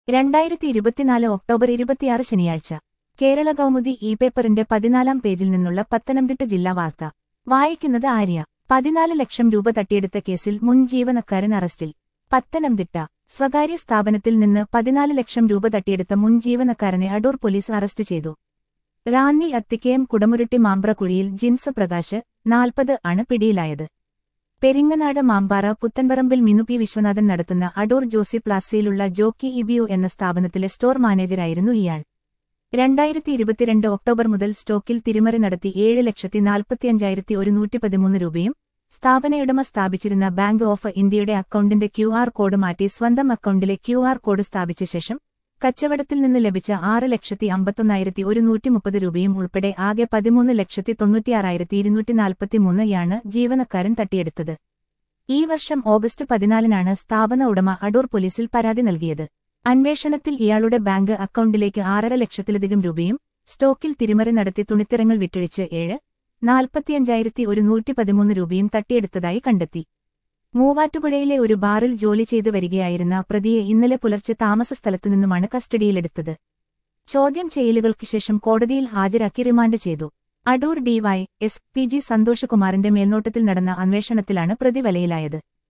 രണ്ടായിരത്തി ഇരുപത്തിനാല് ഒക്ടോബർ ഇരുപത്തിയാറ് ശനിയാഴ്ച കേരള കൗമുദി ഇ പേപ്പറിന്റെ പതിനാലാം പേജിൽ നിന്നുള്ള പത്തനംതിട്ട ജില്ലാ വാർത്ത വായിക്കുന്നത് ആര്യ പതിനാല് ലക്ഷം രൂപ തട്ടിയെടുത്ത കേസിൽ മുൻ ജീവനക്കാരൻ അറസ്റ്റിൽ പത്തനംതിട്ട സ്വകാര്യ സ്ഥാപനത്തിൽ നിന്ന് പതിനാല് ലക്ഷം രൂപ തട്ടിയെടുത്ത മുൻ ജീവനക്കാരനെ അടൂർ പോലീസ് അറസ്റ്റ് ചെയ്തു റാന്നി അത്തിക്കയം കുടമുരുട്ടി മാമ്പ്രക്കുഴിയിൽ ജിൻസ് പ്രകാശ് നാൽപ്പത് ആണ് പിടിയിലായത് പെരിങ്ങനാട് മാമ്പാറ പുത്തൻപറമ്പിൽ മിനു പി വിശ്വനാഥൻ നടത്തുന്ന അടൂർ ജോസി പ്ലാസയിലുള്ള ജോക്കി ഇബിയു എന്ന സ്ഥാപനത്തിലെ സ്റ്റോർ മാനേജരായിരുന്നു ഇയാൾ രണ്ടായിരത്തി ഇരുപത്തിരണ്ട് ഒക്ടോബർ മുതൽ സ്റ്റോക്കിൽ തിരിമറി നടത്തി ഏഴ് ലക്ഷത്തി നാൽപ്പത്തിയഞ്ചായിരത്തി ഒരുന്നൂറ്റി പതിമൂന്ന് രൂപയും സ്ഥാപനയുടമ സ്ഥാപിച്ചിരുന്ന ബാങ്ക് ഓഫ് ഇന്ത്യയുടെ അക്കൗണ്ടിന്റെ ക്യു ആർ കോഡ് മാറ്റി സ്വന്തം അക്കൗണ്ടിലെ ക്യു ആർ കോഡ് സ്ഥാപിച്ച ശേഷം കച്ചവടത്തിൽ നിന്ന് ലഭിച്ച ആറ് ലക്ഷത്തി അമ്പത്തൊന്നായിരത്തി ഒരുന്നൂറ്റി മുപ്പത് രൂപയും ഉൾപ്പെടെ ആകെ പതിമൂന്ന് ലക്ഷത്തി തൊണ്ണൂറ്റിയാറായിരത്തി ഇരുന്നൂറ്റി നാൽപ്പത്തിമൂന്ന് ജീവനക്കാരൻ തട്ടിയെടുത്തത് ഈ വർഷം ഓഗസ്റ്റ് പതിനാലിനാണ് സ്ഥാപന ഉടമ അടൂർ പോലീസിൽ പരാതി നൽകിയത് അന്വേഷണത്തിൽ ഇയാളുടെ ബാങ്ക് അക്കൗണ്ടിലേക്ക് ആറര ലക്ഷത്തിലധികം രൂപയും സ്റ്റോക്കിൽ തിരിമറി നടത്തി തുണിത്തരങ്ങൾ വിറ്റഴിച്ച് ഏഴ് നാൽപ്പത്തിയഞ്ചായിരത്തി ഒരുന്നൂറ്റി പതിമൂന്ന് രൂപയും തട്ടിയെടുത്തതായി കണ്ടെത്തി മൂവാറ്റുപുഴയിലെ ഒരു ബാറിൽ ജോലി ചെയ്തു വരികയായിരുന്ന പ്രതിയെ ഇന്നലെ പുലർച്ചെ താമസസ്ഥലത്തുനിന്നുമാണ് കസ്റ്റഡിയിലെടുത്തത് ചോദ്യം ചെയ്യലുകൾക്ക് ശേഷം കോടതിയിൽ ഹാജരാക്കി റിമാൻഡ് ചെയ്തു Adoor DY S P G സന്തോഷകുമാറിന്റെ മേൽനോട്ടത്തിൽ നടന്ന അന്വേഷണത്തിലാണ് പ്രതി വലയിലായത്